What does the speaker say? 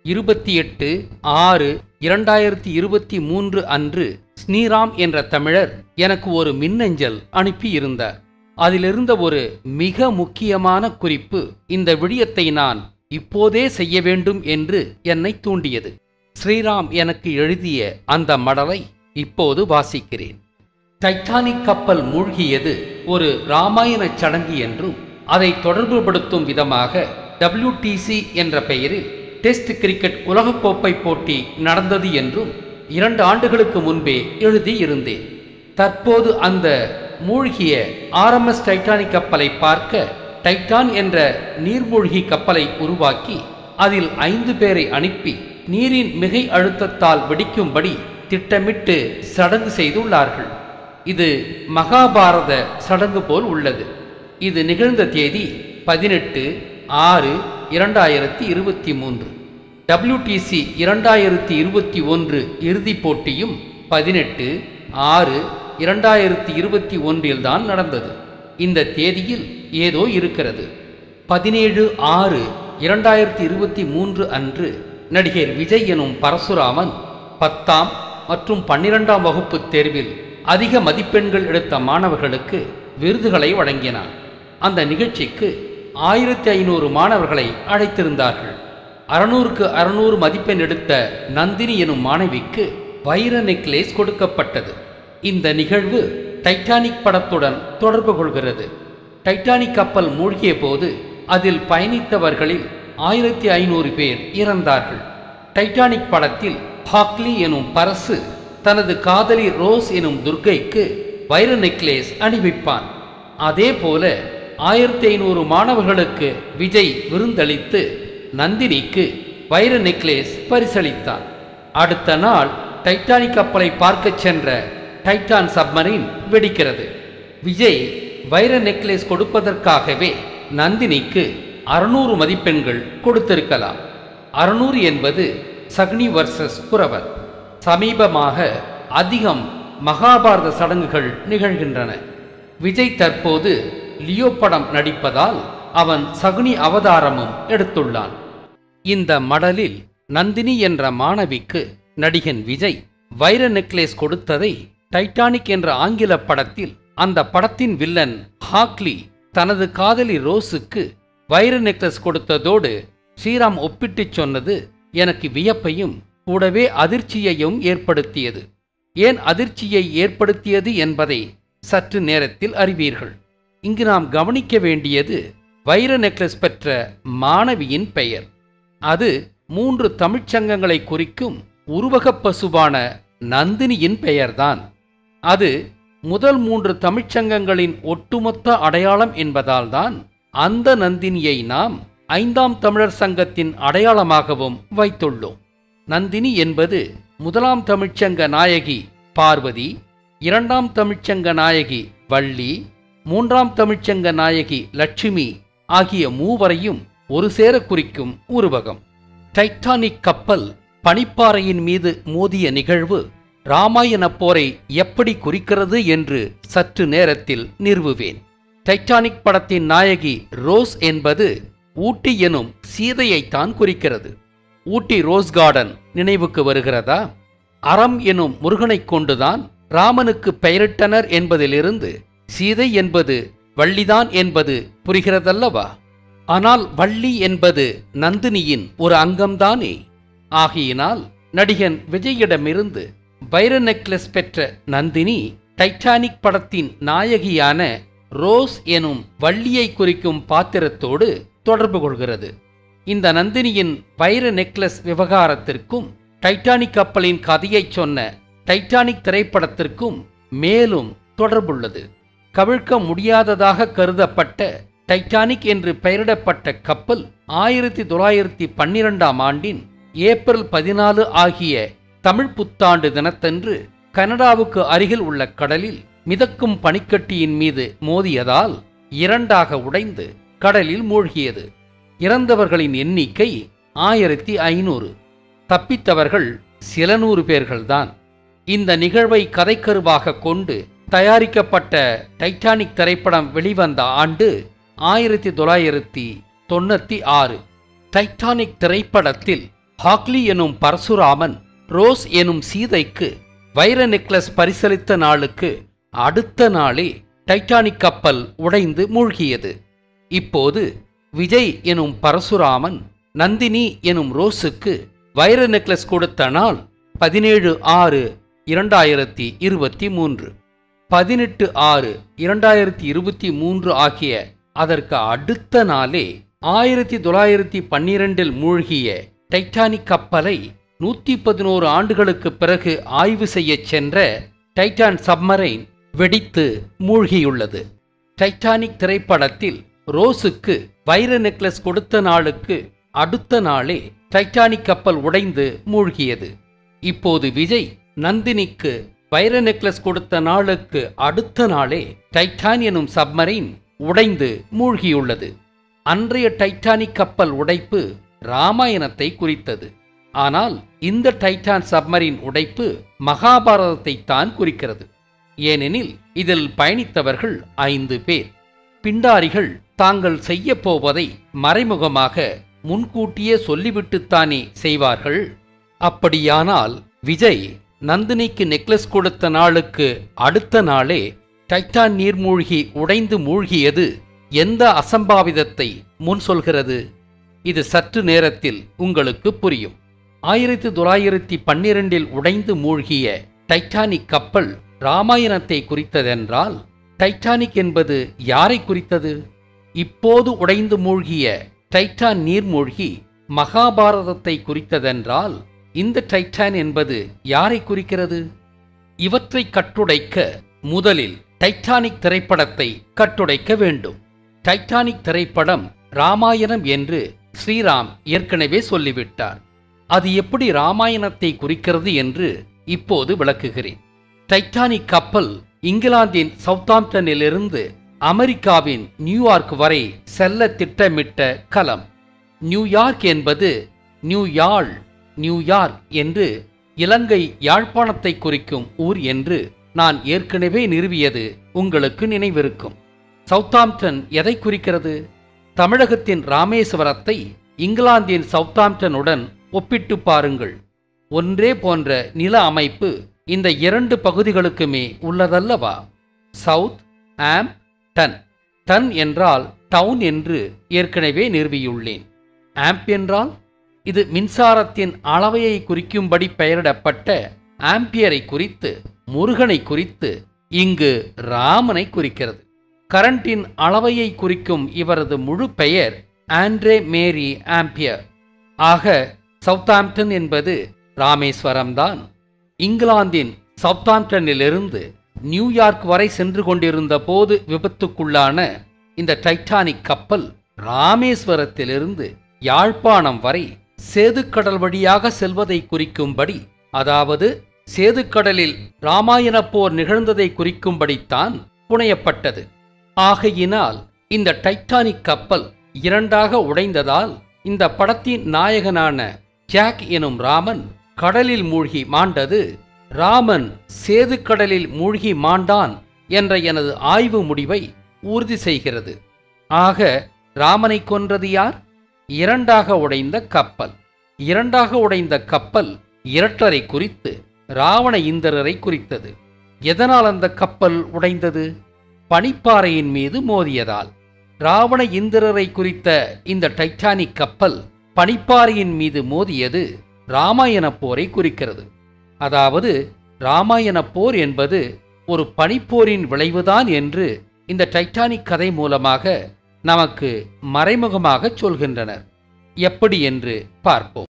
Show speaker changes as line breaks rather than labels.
இருபத்தி எட்டு ஆறு இரண்டாயிரத்தி இருபத்தி மூன்று அன்று ஸ்ரீராம் என்ற தமிழர் எனக்கு ஒரு மின்னஞ்சல் அனுப்பியிருந்தார் அதிலிருந்த ஒரு மிக முக்கியமான குறிப்பு இந்த விடயத்தை நான் இப்போதே செய்ய வேண்டும் என்று என்னை தூண்டியது ஸ்ரீராம் எனக்கு எழுதிய அந்த மடலை இப்போது வாசிக்கிறேன் டைட்டானிக் கப்பல் மூழ்கியது ஒரு இராமாயண சடங்கு என்றும் அதை தொடர்புபடுத்தும் விதமாக WTC என்ற பெயரில் டெஸ்ட் கிரிக்கெட் உலகக்கோப்பை போட்டி நடந்தது என்றும் இரண்டு ஆண்டுகளுக்கு முன்பே எழுதியிருந்தேன் தற்போது அந்த மூழ்கிய ஆர்எம்எஸ் டைட்டானிக் கப்பலை பார்க்க டைட்டான் என்ற நீர்மூழ்கி கப்பலை உருவாக்கி அதில் ஐந்து பேரை அனுப்பி நீரின் மிகை அழுத்தத்தால் வெடிக்கும்படி திட்டமிட்டு சடங்கு செய்துள்ளார்கள் இது மகாபாரத சடங்கு போல் உள்ளது இது நிகழ்ந்த தேதி பதினெட்டு ஆறு இரண்டாயிரத்தி இருபத்தி மூன்று டபிள்யூடிசி இரண்டாயிரத்தி இருபத்தி ஒன்று இறுதிப் போட்டியும் பதினெட்டு ஆறு இரண்டாயிரத்தி இருபத்தி ஒன்றில்தான் நடந்தது இந்த தேதியில் ஏதோ இருக்கிறது பதினேழு ஆறு இரண்டாயிரத்தி இருபத்தி மூன்று அன்று நடிகர் விஜய் எனும் பரசுராமன் பத்தாம் மற்றும் பன்னிரெண்டாம் வகுப்பு தேர்வில் அதிக மதிப்பெண்கள் எடுத்த மாணவர்களுக்கு விருதுகளை வழங்கினார் அந்த நிகழ்ச்சிக்கு ஆயிரத்தி ஐநூறு மாணவர்களை அழைத்திருந்தார்கள் அறுநூறுக்கு அறுநூறு மதிப்பெண் எடுத்த நந்தினி எனும் மாணவிக்கு வைர நெக்லேஸ் கொடுக்கப்பட்டது இந்த நிகழ்வு டைட்டானிக் படத்துடன் தொடர்பு கொள்கிறது டைட்டானிக் கப்பல் மூழ்கிய போது அதில் பயணித்தவர்களில் ஆயிரத்தி ஐநூறு பேர் இறந்தார்கள் டைட்டானிக் படத்தில் ஹாக்லி எனும் பரசு தனது காதலி ரோஸ் எனும் துர்கைக்கு வைர நெக்லேஸ் அணிவிப்பான் அதே போல ஆயிரத்தி ஐநூறு மாணவர்களுக்கு விஜய் விருந்தளித்து நந்தினிக்கு வைர நெக்லேஸ் பரிசளித்தான் அடுத்த நாள் டைட்டானிக் கப்பலை பார்க்கச் சென்ற டைட்டான் சப்மரீன் வெடிக்கிறது விஜய் வைர நெக்லேஸ் கொடுப்பதற்காகவே நந்தினிக்கு அறுநூறு மதிப்பெண்கள் கொடுத்திருக்கலாம் அறுநூறு என்பது சக்னி வர்சஸ் குரவர் சமீபமாக அதிகம் மகாபாரத சடங்குகள் நிகழ்கின்றன விஜய் தற்போது லியோ படம் நடிப்பதால் அவன் சகுனி அவதாரமும் எடுத்துள்ளான் இந்த மடலில் நந்தினி என்ற மாணவிக்கு நடிகன் விஜய் வைர நெக்லேஸ் கொடுத்ததை டைட்டானிக் என்ற ஆங்கில படத்தில் அந்த படத்தின் வில்லன் ஹாக்லி தனது காதலி ரோஸுக்கு வைர நெக்லஸ் கொடுத்ததோடு ஸ்ரீராம் ஒப்பிட்டுச் சொன்னது எனக்கு வியப்பையும் கூடவே அதிர்ச்சியையும் ஏற்படுத்தியது ஏன் அதிர்ச்சியை ஏற்படுத்தியது என்பதை சற்று நேரத்தில் அறிவீர்கள் இங்கு நாம் கவனிக்க வேண்டியது வைர நெக்லஸ் பெற்ற மாணவியின் பெயர் அது மூன்று தமிழ்ச்சங்கங்களை குறிக்கும் உருவகப் பசுவான நந்தினியின் பெயர்தான் அது முதல் மூன்று தமிழ்ச்சங்கங்களின் ஒட்டுமொத்த அடையாளம் என்பதால்தான் அந்த நந்தினியை நாம் ஐந்தாம் தமிழர் சங்கத்தின் அடையாளமாகவும் வைத்துள்ளோம் நந்தினி என்பது முதலாம் தமிழ்ச்சங்க நாயகி பார்வதி இரண்டாம் தமிழ்ச்சங்க நாயகி வள்ளி மூன்றாம் தமிழ்ச்சங்க நாயகி லட்சுமி ஆகிய மூவரையும் ஒரு சேர குறிக்கும் உருவகம் டைட்டானிக் கப்பல் பனிப்பாறையின் மீது மோதிய நிகழ்வு ராமாயண போரை எப்படி குறிக்கிறது என்று சற்று நேரத்தில் நிறுவுவேன் டைட்டானிக் படத்தின் நாயகி ரோஸ் என்பது ஊட்டி எனும் சீதையைத்தான் குறிக்கிறது ஊட்டி ரோஸ் கார்டன் நினைவுக்கு வருகிறதா அறம் எனும் முருகனைக் கொண்டுதான் ராமனுக்கு பெயரிட்டனர் என்பதிலிருந்து சீதை என்பது வள்ளிதான் என்பது புரிகிறதல்லவா ஆனால் வள்ளி என்பது நந்தினியின் ஒரு அங்கம்தானே ஆகையினால் நடிகன் விஜயிடமிருந்து வைர நெக்லஸ் பெற்ற நந்தினி டைட்டானிக் படத்தின் நாயகியான ரோஸ் எனும் வள்ளியை குறிக்கும் பாத்திரத்தோடு தொடர்பு கொள்கிறது இந்த நந்தினியின் வைர நெக்லஸ் விவகாரத்திற்கும் டைட்டானிக் கப்பலின் கதையைச் சொன்ன டைட்டானிக் திரைப்படத்திற்கும் மேலும் தொடர்புள்ளது கவிழ்க்க முடியாததாக கருதப்பட்ட டைட்டானிக் என்று பெயரிடப்பட்ட கப்பல் ஆயிரத்தி தொள்ளாயிரத்தி பன்னிரெண்டாம் ஆண்டின் ஏப்ரல் பதினாலு ஆகிய தமிழ் புத்தாண்டு தினத்தன்று கனடாவுக்கு அருகில் உள்ள கடலில் மிதக்கும் பனிக்கட்டியின் மீது மோதியதால் இரண்டாக உடைந்து கடலில் மூழ்கியது இறந்தவர்களின் எண்ணிக்கை ஆயிரத்தி ஐநூறு தப்பித்தவர்கள் சில நூறு பேர்கள்தான் இந்த நிகழ்வை கதைக்கருவாக கொண்டு தயாரிக்கப்பட்ட டைட்டானிக் திரைப்படம் வெளிவந்த ஆண்டு ஆயிரத்தி தொள்ளாயிரத்தி தொண்ணூத்தி ஆறு டைட்டானிக் திரைப்படத்தில் ஹாக்லி எனும் பரசுராமன் ரோஸ் எனும் சீதைக்கு வைர நெக்லஸ் பரிசளித்த நாளுக்கு அடுத்த நாளே டைட்டானிக் கப்பல் உடைந்து மூழ்கியது இப்போது விஜய் எனும் பரசுராமன் நந்தினி எனும் ரோஸுக்கு வைர நெக்லஸ் கொடுத்த நாள் பதினேழு ஆறு இரண்டாயிரத்தி இருபத்தி மூன்று பதினெட்டு ஆறு இரண்டாயிரத்தி இருபத்தி மூன்று ஆகிய அதற்கு அடுத்த நாளே ஆயிரத்தி தொள்ளாயிரத்தி பன்னிரெண்டில் மூழ்கிய டைட்டானிக் கப்பலை நூத்தி பதினோரு ஆண்டுகளுக்கு பிறகு ஆய்வு செய்யச் சென்ற டைட்டான் சப்மரைன் வெடித்து மூழ்கியுள்ளது டைட்டானிக் திரைப்படத்தில் ரோஸுக்கு வைர நெக்லஸ் கொடுத்த நாளுக்கு அடுத்த நாளே டைட்டானிக் கப்பல் உடைந்து மூழ்கியது இப்போது விஜய் நந்தினிக்கு வைர நெக்லஸ் கொடுத்த நாளுக்கு அடுத்த நாளே டைட்டான் எனும் சப்மரைன் உடைந்து மூழ்கியுள்ளது அன்றைய டைட்டானிக் கப்பல் உடைப்பு ராமாயணத்தை குறித்தது ஆனால் இந்த டைட்டான் சப்மரின் உடைப்பு மகாபாரதத்தை தான் குறிக்கிறது ஏனெனில் இதில் பயணித்தவர்கள் ஐந்து பேர் பிண்டாரிகள் தாங்கள் செய்ய போவதை மறைமுகமாக முன்கூட்டியே சொல்லிவிட்டுத்தானே செய்வார்கள் அப்படியானால் விஜய் நந்தினிக்கு நெக்லஸ் கொடுத்த நாளுக்கு அடுத்த நாளே டைட்டான் நீர்மூழ்கி உடைந்து மூழ்கியது எந்த அசம்பாவிதத்தை முன் சொல்கிறது இது சற்று நேரத்தில் உங்களுக்கு புரியும் ஆயிரத்தி தொள்ளாயிரத்தி பன்னிரெண்டில் உடைந்து மூழ்கிய டைட்டானிக் கப்பல் ராமாயணத்தை குறித்ததென்றால் டைட்டானிக் என்பது யாரை குறித்தது இப்போது உடைந்து மூழ்கிய டைட்டான் நீர்மூழ்கி மகாபாரதத்தை குறித்ததென்றால் இந்த டைட்டான் என்பது யாரை குறிக்கிறது இவற்றை கட்டுடைக்க முதலில் டைட்டானிக் திரைப்படத்தை கட்டுடைக்க வேண்டும் டைட்டானிக் திரைப்படம் ராமாயணம் என்று ஸ்ரீராம் ஏற்கனவே சொல்லிவிட்டார் அது எப்படி ராமாயணத்தை குறிக்கிறது என்று இப்போது விளக்குகிறேன் டைட்டானிக் கப்பல் இங்கிலாந்தின் சவுத்தாம்டனிலிருந்து அமெரிக்காவின் நியூயார்க் வரை செல்ல திட்டமிட்ட கலம் நியூயார்க் என்பது நியூயாழ் நியூயார்க் என்று இலங்கை யாழ்ப்பாணத்தை குறிக்கும் ஊர் என்று நான் ஏற்கனவே நிறுவியது உங்களுக்கு நினைவிருக்கும் சவுத்தாம்டன் எதை குறிக்கிறது தமிழகத்தின் ராமேஸ்வரத்தை இங்கிலாந்தின் சவுத்தாம்டனுடன் ஒப்பிட்டு பாருங்கள் ஒன்றே போன்ற நில அமைப்பு இந்த இரண்டு பகுதிகளுக்குமே உள்ளதல்லவா சவுத் ஆம் டன் டன் என்றால் டவுன் என்று ஏற்கனவே நிறுவியுள்ளேன் ஆம்ப் என்றால் இது மின்சாரத்தின் அளவையை குறிக்கும்படி பெயரிடப்பட்ட ஆம்பியரை குறித்து முருகனை குறித்து இங்கு ராமனை குறிக்கிறது கரண்டின் அளவையை குறிக்கும் இவரது முழு பெயர் ஆண்ட்ரே மேரி ஆம்பியர் ஆக சவுத்தாம்டன் என்பது ராமேஸ்வரம்தான் இங்கிலாந்தின் சவுத்தாம்டனிலிருந்து நியூயார்க் வரை சென்று கொண்டிருந்த போது விபத்துக்குள்ளான இந்த டைட்டானிக் கப்பல் ராமேஸ்வரத்திலிருந்து யாழ்ப்பாணம் வரை சேதுக்கடல் வழியாக செல்வதை குறிக்கும்படி அதாவது சேதுக்கடலில் ராமாயண போர் நிகழ்ந்ததை குறிக்கும்படித்தான் புனையப்பட்டது ஆகையினால் இந்த டைட்டானிக் கப்பல் இரண்டாக உடைந்ததால் இந்த படத்தின் நாயகனான ஜாக் எனும் ராமன் கடலில் மூழ்கி மாண்டது ராமன் சேதுக்கடலில் மூழ்கி மாண்டான் என்ற எனது ஆய்வு முடிவை உறுதி செய்கிறது ஆக ராமனை கொன்றது யார் இரண்டாக உடைந்த கப்பல் இரண்டாக உடைந்த கப்பல் இரட்டரை குறித்து ராவண இந்திரரை குறித்தது எதனால் அந்த கப்பல் உடைந்தது பனிப்பாறையின் மீது மோதியதால் ராவண இந்திரரை குறித்த இந்த டைட்டானிக் கப்பல் பனிப்பாறையின் மீது மோதியது ராமாயண போரை குறிக்கிறது அதாவது ராமாயண போர் என்பது ஒரு பனிப்போரின் விளைவுதான் என்று இந்த டைட்டானிக் கதை மூலமாக நமக்கு மறைமுகமாக சொல்கின்றனர் எப்படி என்று பார்ப்போம்